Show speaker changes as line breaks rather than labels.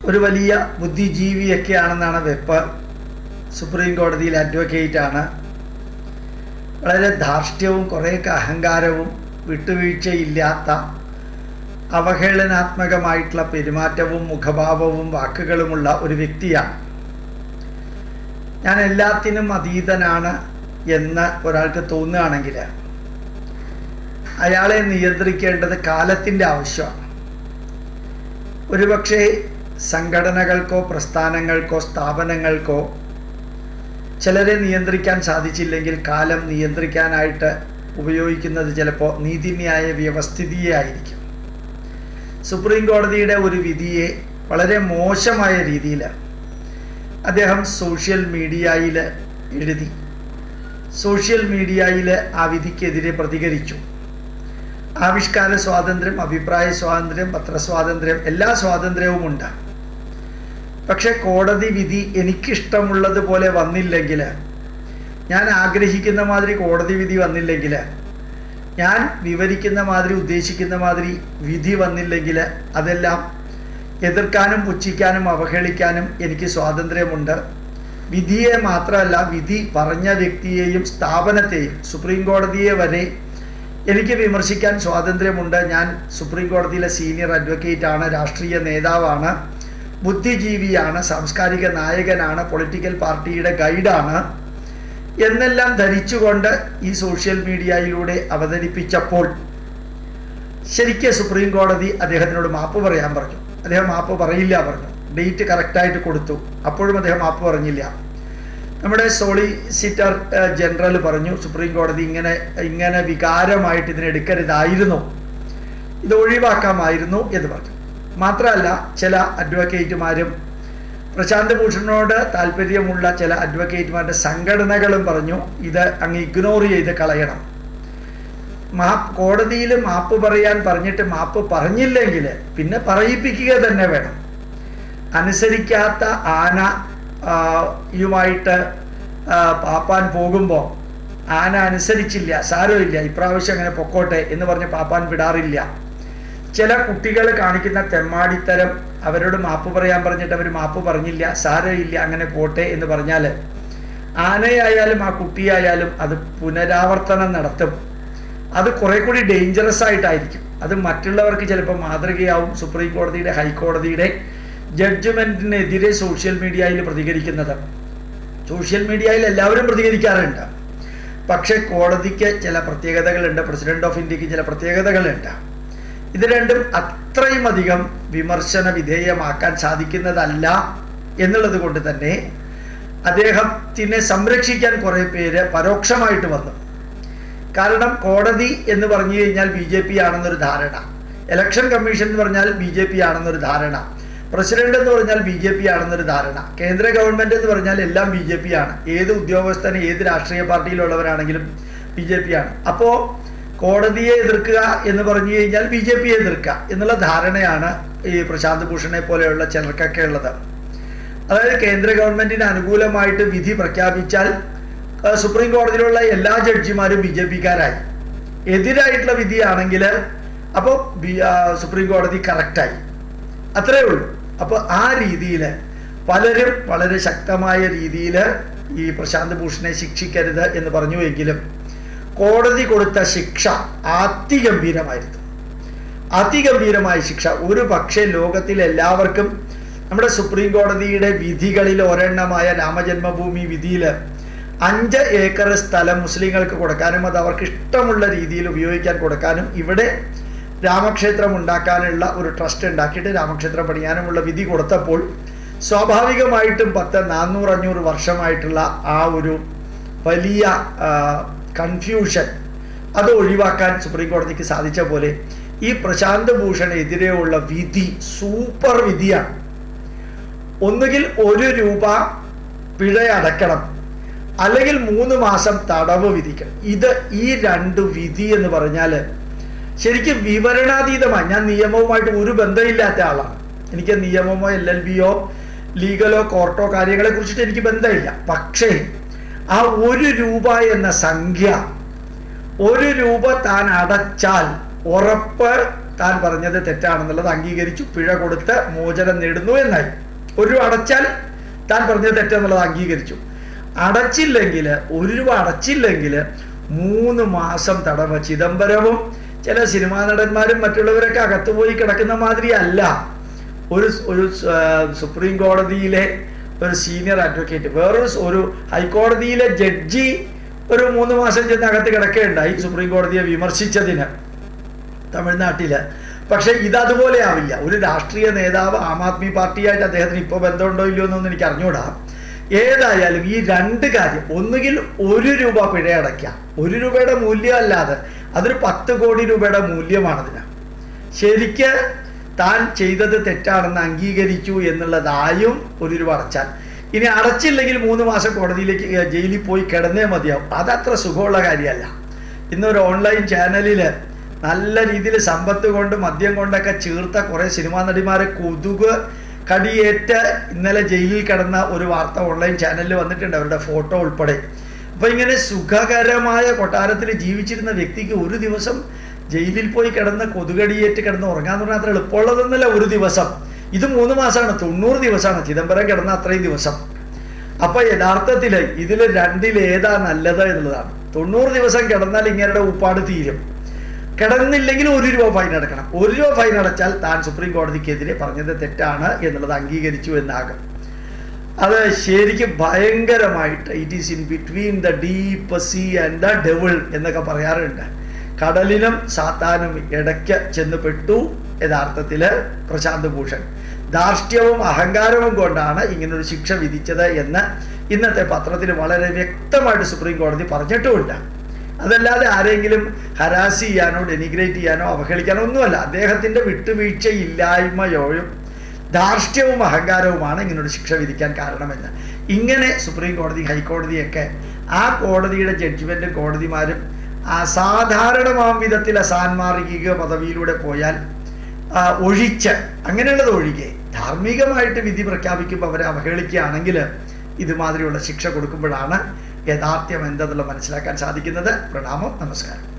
ഒരു വലിയ ബുദ്ധിജീവിയൊക്കെയാണെന്നാണ് വെപ്പ് സുപ്രീം കോടതിയിൽ അഡ്വക്കേറ്റ് ആണ് വളരെ ധാർഷ്ട്യവും കുറേയൊക്കെ അഹങ്കാരവും വിട്ടുവീഴ്ചയില്ലാത്ത അവഹേളനാത്മകമായിട്ടുള്ള പെരുമാറ്റവും മുഖഭാവവും വാക്കുകളുമുള്ള ഒരു വ്യക്തിയാണ് ഞാൻ എല്ലാത്തിനും അതീതനാണ് എന്ന് ഒരാൾക്ക് തോന്നുകയാണെങ്കിൽ അയാളെ നിയന്ത്രിക്കേണ്ടത് കാലത്തിൻ്റെ ആവശ്യമാണ് ഒരുപക്ഷെ സംഘടനകൾക്കോ പ്രസ്ഥാനങ്ങൾക്കോ സ്ഥാപനങ്ങൾക്കോ ചിലരെ നിയന്ത്രിക്കാൻ സാധിച്ചില്ലെങ്കിൽ കാലം നിയന്ത്രിക്കാനായിട്ട് ഉപയോഗിക്കുന്നത് ചിലപ്പോൾ നീതിന്യായ വ്യവസ്ഥിതിയെ ആയിരിക്കും സുപ്രീം കോടതിയുടെ ഒരു വിധിയെ വളരെ മോശമായ രീതിയിൽ അദ്ദേഹം സോഷ്യൽ മീഡിയയിൽ എഴുതി സോഷ്യൽ മീഡിയയിൽ ആ വിധിക്കെതിരെ പ്രതികരിച്ചു ആവിഷ്കാര സ്വാതന്ത്ര്യം അഭിപ്രായ സ്വാതന്ത്ര്യം പത്രസ്വാതന്ത്ര്യം എല്ലാ സ്വാതന്ത്ര്യവുമുണ്ട് പക്ഷെ കോടതി വിധി എനിക്കിഷ്ടമുള്ളതുപോലെ വന്നില്ലെങ്കിൽ ഞാൻ ആഗ്രഹിക്കുന്ന മാതിരി കോടതി വിധി വന്നില്ലെങ്കിൽ ഞാൻ വിവരിക്കുന്ന മാതിരി ഉദ്ദേശിക്കുന്ന മാതിരി വിധി വന്നില്ലെങ്കിൽ അതെല്ലാം എതിർക്കാനും പുച്ഛിക്കാനും അവഹേളിക്കാനും എനിക്ക് സ്വാതന്ത്ര്യമുണ്ട് വിധിയെ മാത്രമല്ല വിധി പറഞ്ഞ വ്യക്തിയെയും സ്ഥാപനത്തെയും സുപ്രീം കോടതിയെ വരെ എനിക്ക് വിമർശിക്കാൻ സ്വാതന്ത്ര്യമുണ്ട് ഞാൻ സുപ്രീം കോടതിയിലെ സീനിയർ അഡ്വക്കേറ്റ് ആണ് രാഷ്ട്രീയ നേതാവാണ് ബുദ്ധിജീവിയാണ് സാംസ്കാരിക നായകനാണ് പൊളിറ്റിക്കൽ പാർട്ടിയുടെ ഗൈഡാണ് എന്നെല്ലാം ധരിച്ചുകൊണ്ട് ഈ സോഷ്യൽ മീഡിയയിലൂടെ അവതരിപ്പിച്ചപ്പോൾ ശരിക്കും സുപ്രീം കോടതി അദ്ദേഹത്തിനോട് മാപ്പ് പറയാൻ പറഞ്ഞു അദ്ദേഹം മാപ്പ് പറയില്ല പറഞ്ഞു ഡേറ്റ് കറക്റ്റായിട്ട് കൊടുത്തു അപ്പോഴും അദ്ദേഹം മാപ്പ് പറഞ്ഞില്ല നമ്മുടെ സോളിസിറ്റർ ജനറൽ പറഞ്ഞു സുപ്രീം കോടതി ഇങ്ങനെ ഇങ്ങനെ വികാരമായിട്ട് ഇതിനെടുക്കരുതായിരുന്നു ഇത് ഒഴിവാക്കാമായിരുന്നു എന്ന് പറഞ്ഞു മാത്രമല്ല ചില അഡ്വക്കേറ്റുമാരും പ്രശാന്ത് ഭൂഷണോട് താല്പര്യമുള്ള ചില അഡ്വക്കേറ്റുമാരുടെ സംഘടനകളും പറഞ്ഞു ഇത് അങ്ങ് ഇഗ്നോർ ചെയ്ത് കളയണം മാ കോടതിയിൽ മാപ്പ് പറയാൻ പറഞ്ഞിട്ട് മാപ്പ് പറഞ്ഞില്ലെങ്കിൽ പിന്നെ പറയിപ്പിക്കുക തന്നെ വേണം അനുസരിക്കാത്ത ആന യുമായിട്ട് പാപ്പാൻ പോകുമ്പോൾ ആന അനുസരിച്ചില്ല സാരമില്ല ഇപ്രാവശ്യം അങ്ങനെ പൊക്കോട്ടെ എന്ന് പറഞ്ഞ് പാപ്പാൻ വിടാറില്ല ചില കുട്ടികൾ കാണിക്കുന്ന തെമ്മാടിത്തരം അവരോട് മാപ്പ് പറയാൻ പറഞ്ഞിട്ട് അവർ മാപ്പ് പറഞ്ഞില്ല സാരമില്ല അങ്ങനെ പോട്ടെ എന്ന് പറഞ്ഞാൽ ആനയായാലും ആ കുട്ടിയായാലും അത് പുനരാവർത്തനം നടത്തും അത് കുറെ കൂടി ഡേഞ്ചറസ് ആയിട്ടായിരിക്കും അത് മറ്റുള്ളവർക്ക് ചിലപ്പോൾ മാതൃകയാവും സുപ്രീം കോടതിയുടെ ഹൈക്കോടതിയുടെ ജഡ്ജ്മെന്റിനെതിരെ സോഷ്യൽ മീഡിയയിൽ പ്രതികരിക്കുന്നത് സോഷ്യൽ മീഡിയയിൽ എല്ലാവരും പ്രതികരിക്കാറുണ്ട് പക്ഷേ കോടതിക്ക് ചില പ്രത്യേകതകളുണ്ട് പ്രസിഡന്റ് ഓഫ് ഇന്ത്യക്ക് ചില പ്രത്യേകതകളുണ്ട് ഇത് രണ്ടും അത്രയും അധികം വിമർശന വിധേയമാക്കാൻ സാധിക്കുന്നതല്ല എന്നുള്ളത് കൊണ്ട് തന്നെ അദ്ദേഹത്തിനെ സംരക്ഷിക്കാൻ കുറേ പേര് പരോക്ഷമായിട്ട് വന്നു കാരണം കോടതി എന്ന് പറഞ്ഞു കഴിഞ്ഞാൽ ബി ജെ പി ആണെന്നൊരു ധാരണ ഇലക്ഷൻ കമ്മീഷൻ എന്ന് പറഞ്ഞാൽ ബി ജെ പി ആണെന്നൊരു ധാരണ പ്രസിഡന്റ് എന്ന് പറഞ്ഞാൽ ബി ജെ പി ആണെന്നൊരു ധാരണ കേന്ദ്ര ഗവൺമെന്റ് എന്ന് പറഞ്ഞാൽ എല്ലാം ബി ജെ പി ആണ് ഏത് ഉദ്യോഗസ്ഥന് ഏത് രാഷ്ട്രീയ പാർട്ടിയിലുള്ളവരാണെങ്കിലും ബി ജെ പി ആണ് അപ്പോൾ കോടതിയെ എതിർക്കുക എന്ന് പറഞ്ഞു കഴിഞ്ഞാൽ ബി ജെ പിയെ എതിർക്കുക എന്നുള്ള ധാരണയാണ് ഈ പ്രശാന്ത് ഭൂഷണെ പോലെയുള്ള ചിലർക്കൊക്കെ ഉള്ളത് അതായത് കേന്ദ്ര ഗവൺമെന്റിന് അനുകൂലമായിട്ട് വിധി പ്രഖ്യാപിച്ചാൽ സുപ്രീം കോടതിയിലുള്ള എല്ലാ ജഡ്ജിമാരും ബി ജെ പിക്കാരായി എതിരായിട്ടുള്ള വിധിയാണെങ്കിൽ അപ്പോൾ സുപ്രീം കോടതി കറക്റ്റായി അത്രേ ഉള്ളൂ അപ്പോൾ ആ രീതിയിൽ പലരും വളരെ ശക്തമായ രീതിയിൽ ഈ പ്രശാന്ത് ഭൂഷണെ ശിക്ഷിക്കരുത് എന്ന് പറഞ്ഞുവെങ്കിലും കോടതി കൊടുത്ത ശിക്ഷ അതിഗംഭീരമായിരുന്നു അതിഗംഭീരമായ ശിക്ഷ ഒരു പക്ഷേ ലോകത്തിൽ എല്ലാവർക്കും നമ്മുടെ സുപ്രീം കോടതിയുടെ വിധികളിൽ ഒരെണ്ണമായ രാമജന്മഭൂമി വിധിയിൽ അഞ്ച് ഏക്കർ സ്ഥലം മുസ്ലിങ്ങൾക്ക് കൊടുക്കാനും അത് അവർക്ക് ഇഷ്ടമുള്ള രീതിയിൽ ഉപയോഗിക്കാൻ കൊടുക്കാനും ഇവിടെ രാമക്ഷേത്രം ഉണ്ടാക്കാനുള്ള ഒരു ട്രസ്റ്റ് ഉണ്ടാക്കിയിട്ട് രാമക്ഷേത്രം പണിയാനുമുള്ള വിധി കൊടുത്തപ്പോൾ സ്വാഭാവികമായിട്ടും പത്ത് നാനൂറ് അഞ്ഞൂറ് വർഷമായിട്ടുള്ള ആ ഒരു വലിയ കൺഫ്യൂഷൻ അത് ഒഴിവാക്കാൻ സുപ്രീം കോടതിക്ക് സാധിച്ച പോലെ ഈ പ്രശാന്ത് ഭൂഷണെതിരെയുള്ള വിധി സൂപ്പർ വിധിയാണ് ഒന്നുകിൽ ഒരു രൂപ പിഴ അടക്കണം അല്ലെങ്കിൽ മൂന്ന് മാസം തടവ് വിധിക്കണം ഇത് ഈ രണ്ട് വിധി എന്ന് പറഞ്ഞാൽ ശരിക്കും വിവരണാതീതമായി ഞാൻ നിയമവുമായിട്ട് ഒരു ബന്ധമില്ലാത്ത ആളാണ് എനിക്ക് നിയമമോ എൽ എൽ ബിയോ ലീഗലോ കോർട്ടോ കാര്യങ്ങളെ കുറിച്ചിട്ട് എനിക്ക് ബന്ധമില്ല പക്ഷേ ആ ഒരു രൂപ എന്ന സംഖ്യ ഒരു രൂപ താൻ അടച്ചാൽ ഉറപ്പ് താൻ പറഞ്ഞത് തെറ്റാണെന്നുള്ളത് അംഗീകരിച്ചു പിഴ കൊടുത്ത് മോചനം നേടുന്നു എന്നായി ഒരു രൂപ അടച്ചാൽ താൻ പറഞ്ഞത് തെറ്റെന്നുള്ളത് അംഗീകരിച്ചു അടച്ചില്ലെങ്കിൽ ഒരു രൂപ അടച്ചില്ലെങ്കിൽ മൂന്ന് മാസം തടവ് ചിദംബരവും ചില സിനിമാ നടന്മാരും മറ്റുള്ളവരൊക്കെ അകത്ത് പോയി കിടക്കുന്ന മാതിരി അല്ല ഒരു ഒരു ആ, സുപ്രീം കോടതിയിലെ ഒരു സീനിയർ അഡ്വക്കേറ്റ് വേറൊരു സ് ഒരു ഹൈക്കോടതിയിലെ ജഡ്ജി ഒരു മൂന്ന് മാസം ചെന്ന് അകത്ത് കിടക്കുകയുണ്ടായി സുപ്രീം കോടതിയെ വിമർശിച്ചതിന് തമിഴ്നാട്ടില് പക്ഷെ ഇത് അതുപോലെ ആവില്ല ഒരു രാഷ്ട്രീയ നേതാവ് ആം ആദ്മി പാർട്ടിയായിട്ട് അദ്ദേഹത്തിന് ഇപ്പോൾ ബന്ധമുണ്ടോ ഇല്ലയോ എന്നൊന്നും എനിക്ക് അറിഞ്ഞൂടാ ഏതായാലും ഈ രണ്ട് കാര്യം ഒന്നുകിൽ ഒരു രൂപ പിഴ അടയ്ക്കാം ഒരു രൂപയുടെ മൂല്യം അല്ലാതെ അതൊരു പത്ത് കോടി രൂപയുടെ മൂല്യമാണതിന് ശരിക്ക് താൻ ചെയ്തത് തെറ്റാണെന്ന് അംഗീകരിച്ചു എന്നുള്ളതായും ഒരു രൂപ അടച്ചാൽ ഇനി അടച്ചില്ലെങ്കിൽ മൂന്ന് മാസം കോടതിയിലേക്ക് ഏ, ജയിലിൽ പോയി കിടന്നേ മതിയാവും അതത്ര സുഖമുള്ള കാര്യമല്ല ഇന്നൊരു ഓൺലൈൻ ചാനലിൽ നല്ല രീതിയിൽ സമ്പത്ത് കൊണ്ട് മദ്യം കൊണ്ടൊക്കെ ചീർത്ത കുറേ സിനിമാ നടിമാരെ കൊതുക് കടിയേറ്റ് ഇന്നലെ ജയിലിൽ കിടന്ന ഒരു വാർത്ത ഓൺലൈൻ ചാനലിൽ വന്നിട്ടുണ്ട് അവരുടെ ഫോട്ടോ ഉൾപ്പെടെ അപ്പോൾ ഇങ്ങനെ സുഖകരമായ കൊട്ടാരത്തിൽ ജീവിച്ചിരുന്ന വ്യക്തിക്ക് ഒരു ദിവസം ജയിലിൽ പോയി കിടന്ന് കൊതുകടിയേറ്റ് കിടന്ന് ഉറങ്ങാന്ന് പറഞ്ഞാൽ അത്ര എളുപ്പമുള്ളതൊന്നുമല്ല ഒരു ദിവസം ഇത് മൂന്ന് മാസമാണ് തൊണ്ണൂറ് ദിവസമാണ് ചിദംബരം കിടന്ന അത്രയും ദിവസം അപ്പൊ യഥാർത്ഥത്തിൽ ഇതിൽ രണ്ടിൽ ഏതാ നല്ലത് എന്നുള്ളതാണ് തൊണ്ണൂറ് ദിവസം കിടന്നാൽ ഇങ്ങനെയുടെ ഉപ്പാട് തീരും കിടന്നില്ലെങ്കിൽ ഒരു രൂപ ഫൈൻ അടക്കണം ഒരു രൂപ ഫൈൻ അടച്ചാൽ താൻ സുപ്രീം കോടതിക്കെതിരെ പറഞ്ഞത് തെറ്റാണ് എന്നുള്ളത് അംഗീകരിച്ചു എന്നാകും അത് ശരിക്കും ഭയങ്കരമായിട്ട് it is in between the deep sea and the devil എന്നൊക്കെ പറയാറുണ്ട് കടലിനും സാത്താനും ഇടയ്ക്ക് ചെന്ന് പെട്ടു യഥാർത്ഥത്തിൽ പ്രശാന്ത് ഭൂഷൺ ധാർഷ്ട്യവും അഹങ്കാരവും കൊണ്ടാണ് ഇങ്ങനൊരു ശിക്ഷ വിധിച്ചത് എന്ന് ഇന്നത്തെ പത്രത്തിൽ വളരെ വ്യക്തമായിട്ട് സുപ്രീം കോടതി പറഞ്ഞിട്ടുമുണ്ട് അതല്ലാതെ ആരെങ്കിലും ഹരാസ് ചെയ്യാനോ ഡെനിഗ്രേറ്റ് ചെയ്യാനോ അവഹേളിക്കാനോ ഒന്നുമല്ല അദ്ദേഹത്തിൻ്റെ വിട്ടുവീഴ്ചയില്ലായ്മയോയും ധാർഷ്ട്യവും അഹങ്കാരവുമാണ് ഇങ്ങനൊരു ശിക്ഷ വിധിക്കാൻ കാരണമെന്ന് ഇങ്ങനെ സുപ്രീം കോടതി ഹൈക്കോടതിയൊക്കെ ആ കോടതിയുടെ ജഡ്ജ്മെൻറ്റും കോടതിമാരും ആ സാധാരണമാം വിധത്തിൽ അസാൻമാർഗിക പദവിയിലൂടെ പോയാൽ ആ, ഒഴിച്ച് അങ്ങനെയുള്ളത് ഒഴികെ ധാർമ്മികമായിട്ട് വിധി പ്രഖ്യാപിക്കുമ്പോൾ അവരെ അവഹേളിക്കുകയാണെങ്കിൽ ഇതുമാതിരിയുള്ള ശിക്ഷ കൊടുക്കുമ്പോഴാണ് യഥാർത്ഥ്യം എന്തെന്നുള്ളത് മനസ്സിലാക്കാൻ സാധിക്കുന്നത് പ്രണാമം നമസ്കാരം